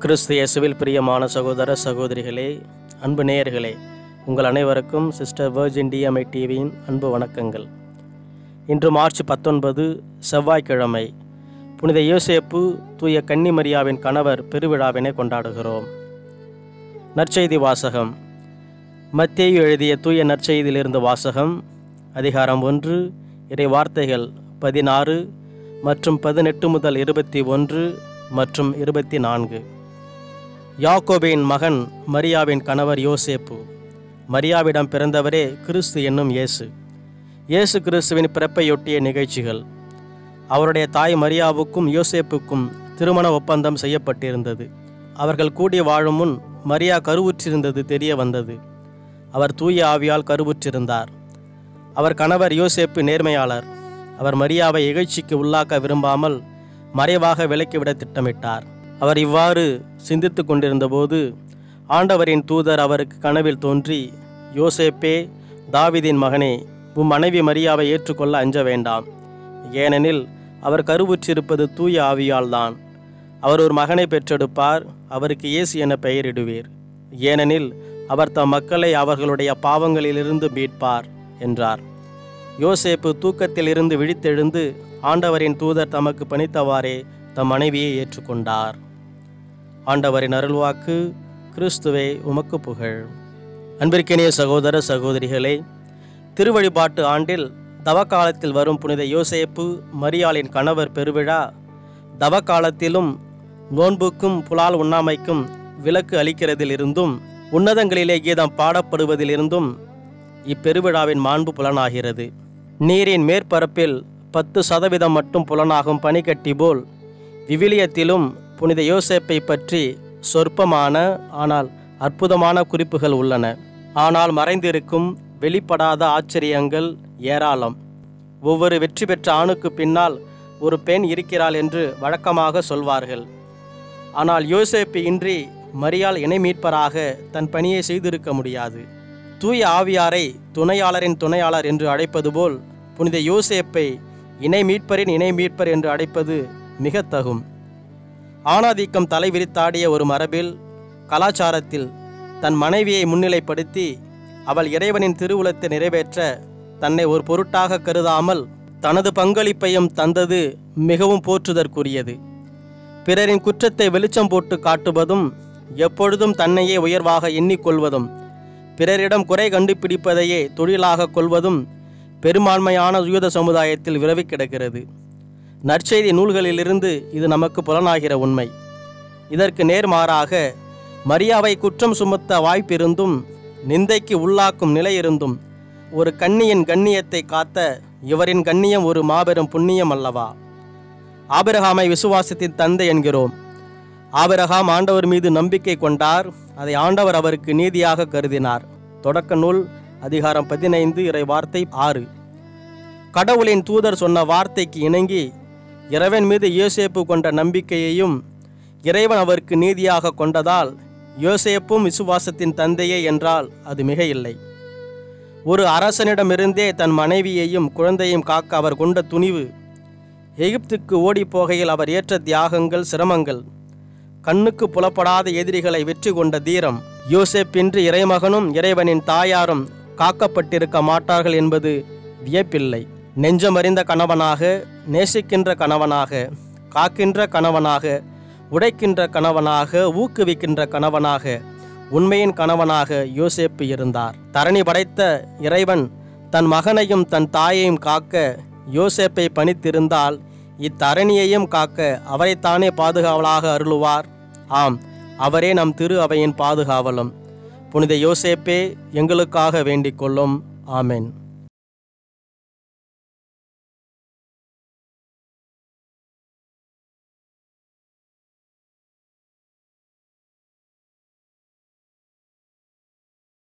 கிறிஸ்து இயேசுவில் பிரியமான சகோதர சகோதரிகளே அன்பு நேயர்களே உங்கள் அனைவருக்கும் சிஸ்டர் வேர்ஜின் டிஎம்ஐ டிவியின் அன்பு வணக்கங்கள் இன்று மார்ச் பத்தொன்பது செவ்வாய்க்கிழமை புனித யோசேப்பு தூய கன்னிமரியாவின் கணவர் பெருவிழாவினை கொண்டாடுகிறோம் நற்செய்தி வாசகம் மத்தேயு எழுதிய தூய நற்செய்தியிலிருந்து வாசகம் அதிகாரம் ஒன்று இறை வார்த்தைகள் பதினாறு மற்றும் பதினெட்டு முதல் இருபத்தி ஒன்று மற்றும் இருபத்தி நான்கு யாக்கோபின் மகன் மரியாவின் கணவர் யோசேப்பு மரியாவிடம் பிறந்தவரே கிறிஸ்து என்னும் இயேசு இயேசு கிறிஸ்துவின் பிறப்பையொட்டிய நிகழ்ச்சிகள் அவருடைய தாய் மரியாவுக்கும் யோசேப்புக்கும் திருமண ஒப்பந்தம் செய்யப்பட்டிருந்தது அவர்கள் கூடி வாழும் முன் மரியா கருவுற்றிருந்தது தெரிய வந்தது அவர் தூய ஆவியால் கருவுற்றிருந்தார் அவர் கணவர் யோசேப்பு நேர்மையாளர் அவர் மரியாவை இகழ்ச்சிக்கு உள்ளாக்க விரும்பாமல் மறைவாக விலக்கிவிட திட்டமிட்டார் அவர் இவ்வாறு சிந்தித்து கொண்டிருந்தபோது ஆண்டவரின் தூதர் அவருக்கு கனவில் தோன்றி யோசேப்பே தாவிதின் மகனே உம் மனைவி மரியாவை ஏற்றுக்கொள்ள அஞ்ச வேண்டாம் ஏனெனில் அவர் கருவுற்றிருப்பது தூய ஆவியால்தான் அவர் ஒரு மகனை பெற்றெடுப்பார் அவருக்கு இயேசு என பெயரிடுவீர் ஏனெனில் அவர் தம் மக்களை அவர்களுடைய பாவங்களிலிருந்து மீட்பார் என்றார் யோசேப்பு தூக்கத்தில் இருந்து விழித்தெழுந்து ஆண்டவரின் தூதர் தமக்கு பணித்தவாறே தம் மனைவியை ஏற்றுக்கொண்டார் ஆண்டவரின் அருள்வாக்கு கிறிஸ்துவே உமக்கு புகழ் அன்பிற்கினிய சகோதர சகோதரிகளே திருவழிபாட்டு ஆண்டில் தவக்காலத்தில் வரும் புனித யோசேப்பு மரியாளின் கணவர் பெருவிழா தவக்காலத்திலும் நோன்புக்கும் புலால் உண்ணாமைக்கும் விலக்கு அளிக்கிறதிலிருந்தும் உன்னதங்களிலே கீதம் பாடப்படுவதிலிருந்தும் இப்பெருவிழாவின் மாண்பு புலனாகிறது நீரின் மேற்பரப்பில் பத்து சதவீதம் மட்டும் புலனாகும் பனிக்கட்டி போல் விவிலியத்திலும் புனித யோசேப்பை பற்றி சொற்பமான ஆனால் அற்புதமான குறிப்புகள் உள்ளன ஆனால் மறைந்திருக்கும் வெளிப்படாத ஆச்சரியங்கள் ஏராளம் ஒவ்வொரு வெற்றி பெற்ற ஆணுக்கு பின்னால் ஒரு பெண் இருக்கிறாள் என்று வழக்கமாக சொல்வார்கள் ஆனால் யோசேப்பு இன்றி மரியாள் இணை மீட்பராக தன் பணியை செய்திருக்க முடியாது தூய ஆவியாரை துணையாளரின் துணையாளர் என்று அழைப்பது போல் புனித யோசேப்பை இணை மீட்பரின் இணை மீட்பர் என்று அழைப்பது மிக தகும் ஆணாதிக்கம் தலைவிரித்தாடிய ஒரு மரபில் கலாச்சாரத்தில் தன் மனைவியை முன்னிலைப்படுத்தி அவள் இறைவனின் திருவுளத்தை நிறைவேற்ற தன்னை ஒரு பொருட்டாக கருதாமல் தனது பங்களிப்பையும் தந்தது மிகவும் போற்றுதற்குரியது பிறரின் குற்றத்தை வெளிச்சம் போட்டு காட்டுவதும் எப்பொழுதும் தன்னையே உயர்வாக எண்ணிக்கொள்வதும் பிறரிடம் குறை கண்டுபிடிப்பதையே தொழிலாக கொள்வதும் பெரும்பான்மையான யூத சமுதாயத்தில் விரவி கிடக்கிறது நற்செய்தி நூல்களிலிருந்து இது நமக்கு புலனாகிற உண்மை இதற்கு நேர்மாறாக மரியாவை குற்றம் சுமத்த வாய்ப்பிருந்தும் நிந்தைக்கு உள்ளாக்கும் நிலை இருந்தும் ஒரு கண்ணியின் கண்ணியத்தை காத்த இவரின் கண்ணியம் ஒரு மாபெரும் புண்ணியம் அல்லவா ஆபிரகாமை விசுவாசத்தின் தந்தை என்கிறோம் ஆபிரகாம் ஆண்டவர் மீது நம்பிக்கை கொண்டார் அதை ஆண்டவர் அவருக்கு நீதியாக கருதினார் தொடக்க நூல் அதிகாரம் பதினைந்து இறை வார்த்தை ஆறு கடவுளின் தூதர் சொன்ன வார்த்தைக்கு இணங்கி இறைவன் மீது யோசேப்பு கொண்ட நம்பிக்கையையும் இறைவன் அவருக்கு நீதியாக கொண்டதால் யோசேப்பும் விசுவாசத்தின் தந்தையே என்றால் அது மிக இல்லை ஒரு அரசனிடமிருந்தே தன் மனைவியையும் குழந்தையும் காக்க அவர் கொண்ட துணிவு எகிப்துக்கு ஓடிப் போகையில் அவர் ஏற்ற தியாகங்கள் சிரமங்கள் கண்ணுக்கு புலப்படாத எதிரிகளை வெற்றி கொண்ட தீரம் யோசேப்பின்றி இறைமகனும் இறைவனின் தாயாரும் காக்கப்பட்டிருக்க மாட்டார்கள் என்பது வியப்பில்லை நெஞ்சமறிந்த கணவனாக நேசிக்கின்ற கணவனாக காக்கின்ற கணவனாக உடைக்கின்ற கணவனாக ஊக்குவிக்கின்ற கணவனாக உண்மையின் கணவனாக யோசேப்பு இருந்தார் தரணி படைத்த இறைவன் தன் மகனையும் தன் தாயையும் காக்க யோசேப்பை பணித்திருந்தால் இத்தரணியையும் காக்க அவரைத்தானே பாதுகாவலாக அருளுவார் ஆம் அவரே நம் திரு அவையின் பாதுகாவலும் புனித யோசேப்பே எங்களுக்காக வேண்டிக் கொள்ளும் ஆமென்